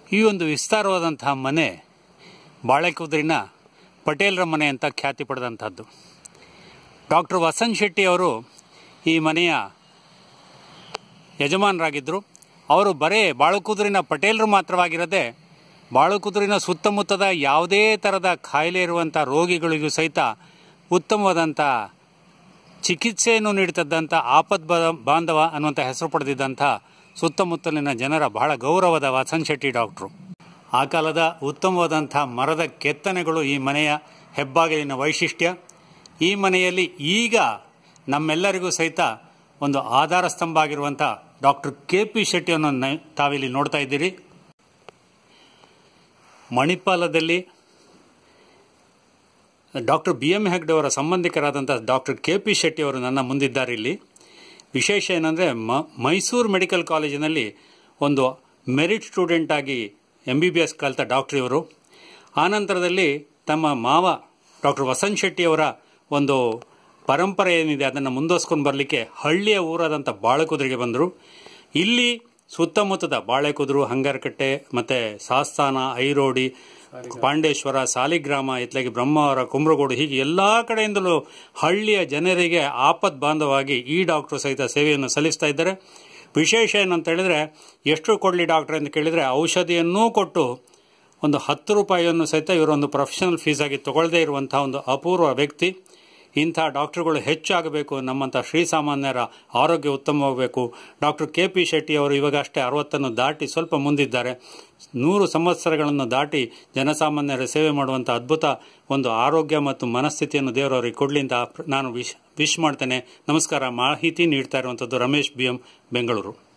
ಈ ಒಂದು ವಿಸ್ತಾರವಾದಂತಹ ಮನೆ ಬಾಳೆಕುದ್ರಿನ ಪಟೇಲ್ರ ಮನೆ ಅಂತ ಖ್ಯಾತಿ ಪಡೆದಂಥದ್ದು ಡಾಕ್ಟರ್ ವಸಂತ್ ಶೆಟ್ಟಿ ಅವರು ಈ ಮನೆಯ ಯಜಮಾನರಾಗಿದ್ದರು ಅವರು ಬರೇ ಬಾಳುಕುದುರಿನ ಪಟೇಲರು ಮಾತ್ರವಾಗಿರದೆ ಬಾಳುಕುದುರಿನ ಸುತ್ತಮುತ್ತದ ಯಾವುದೇ ಥರದ ಕಾಯಿಲೆ ಇರುವಂಥ ರೋಗಿಗಳಿಗೂ ಸಹಿತ ಉತ್ತಮವಾದಂಥ ಚಿಕಿತ್ಸೆಯನ್ನು ನೀಡುತ್ತಿದ್ದಂಥ ಆಪದ್ ಬ- ಬಾಂಧವ ಅನ್ನುವಂಥ ಹೆಸರು ಪಡೆದಿದ್ದಂಥ ಸುತ್ತಮುತ್ತಲಿನ ಜನರ ಬಹಳ ಗೌರವದ ವಸಂತ್ ಶೆಟ್ಟಿ ಡಾಕ್ಟ್ರು ಆ ಕಾಲದ ಉತ್ತಮವಾದಂಥ ಮರದ ಕೆತ್ತನೆಗಳು ಈ ಮನೆಯ ಹೆಬ್ಬಾಗಿಲಿನ ವೈಶಿಷ್ಟ್ಯ ಈ ಮನೆಯಲ್ಲಿ ಈಗ ನಮ್ಮೆಲ್ಲರಿಗೂ ಸಹಿತ ಒಂದು ಆಧಾರ ಸ್ತಂಭ ಆಗಿರುವಂಥ ಡಾಕ್ಟರ್ ಕೆ ಪಿ ಶೆಟ್ಟಿಯನ್ನು ನ- ತಾವಿಲ್ಲಿ ನೋಡ್ತಾ ಇದ್ದೀರಿ ಮಣಿಪಾಲದಲ್ಲಿ ಡಾಕ್ಟರ್ ಬಿ ಎಂ ಹೆಗ್ಡೆ ಅವರ ಸಂಬಂಧಿಕರಾದಂಥ ಡಾಕ್ಟರ್ ಕೆ ಪಿ ಶೆಟ್ಟಿ ಅವರು ನನ್ನ ಮುಂದಿದ್ದಾರೆ ಇಲ್ಲಿ ವಿಶೇಷ ಏನಂದರೆ ಮ ಮೈಸೂರು ಮೆಡಿಕಲ್ ಕಾಲೇಜಿನಲ್ಲಿ ಒಂದು ಮೆರಿಟ್ ಸ್ಟೂಡೆಂಟ್ ಆಗಿ ಎಂ ಬಿ ಬಿ ಎಸ್ ಕಲಿತ ಡಾಕ್ಟ್ರ್ ಇವರು ಆನಂತರದಲ್ಲಿ ತಮ್ಮ ಮಾವ ಡಾಕ್ಟರ್ ವಸಂತ್ ಶೆಟ್ಟಿಯವರ ಒಂದು ಪರಂಪರೆ ಏನಿದೆ ಅದನ್ನು ಮುಂದುವರ್ಸ್ಕೊಂಡು ಬರಲಿಕ್ಕೆ ಹಳ್ಳಿಯ ಊರಾದಂಥ ಬಾಳೆಕುದುರಿಗೆ ಬಂದರು ಇಲ್ಲಿ ಸುತ್ತಮುತ್ತದ ಬಾಳೆಕುದುರು ಹಂಗರಕಟ್ಟೆ ಮತ್ತು ಸಾಸ್ತಾನ ಐರೋಡಿ ಪಾಂಡೇಶ್ವರ ಸಾಲಿಗ್ರಾಮ ಇತ್ಲಾಗಿ ಬ್ರಹ್ಮಾವರ ಕುಮ್ರಗೋಡು ಹೀಗೆ ಎಲ್ಲ ಕಡೆಯಿಂದಲೂ ಹಳ್ಳಿಯ ಜನರಿಗೆ ಆಪತ್ ಬಾಂಧವಾಗಿ ಈ ಡಾಕ್ಟರ್ ಸಹಿತ ಸೇವೆಯನ್ನು ಸಲ್ಲಿಸ್ತಾ ಇದ್ದಾರೆ ವಿಶೇಷ ಏನಂತ ಹೇಳಿದರೆ ಎಷ್ಟು ಕೊಡಲಿ ಡಾಕ್ಟರ್ ಅಂತ ಕೇಳಿದರೆ ಔಷಧಿಯನ್ನೂ ಕೊಟ್ಟು ಒಂದು ಹತ್ತು ರೂಪಾಯಿಯನ್ನು ಸಹಿತ ಇವರೊಂದು ಪ್ರೊಫೆಷನಲ್ ಫೀಸಾಗಿ ತಗೊಳ್ಳದೇ ಇರುವಂಥ ಒಂದು ಅಪೂರ್ವ ವ್ಯಕ್ತಿ ಇಂಥ ಡಾಕ್ಟರ್ಗಳು ಹೆಚ್ಚಾಗಬೇಕು ನಮ್ಮಂಥ ಶ್ರೀಸಾಮಾನ್ಯರ ಆರೋಗ್ಯ ಉತ್ತಮವಾಗಬೇಕು ಡಾಕ್ಟರ್ ಕೆ ಪಿ ಶೆಟ್ಟಿ ಅವರು ಇವಾಗ ಅಷ್ಟೇ ಅರವತ್ತನ್ನು ದಾಟಿ ಸ್ವಲ್ಪ ಮುಂದಿದ್ದಾರೆ ನೂರು ಸಂವತ್ಸರಗಳನ್ನು ದಾಟಿ ಜನಸಾಮಾನ್ಯರ ಸೇವೆ ಮಾಡುವಂಥ ಅದ್ಭುತ ಒಂದು ಆರೋಗ್ಯ ಮತ್ತು ಮನಸ್ಥಿತಿಯನ್ನು ದೇವರವರಿಗೆ ಕೊಡಲಿ ಅಂತ ನಾನು ವಿಶ್ ವಿಶ್ ಮಾಡ್ತೇನೆ ನಮಸ್ಕಾರ ಮಾಹಿತಿ ನೀಡ್ತಾ ಇರುವಂಥದ್ದು ರಮೇಶ್ ಬಿ ಎಂ ಬೆಂಗಳೂರು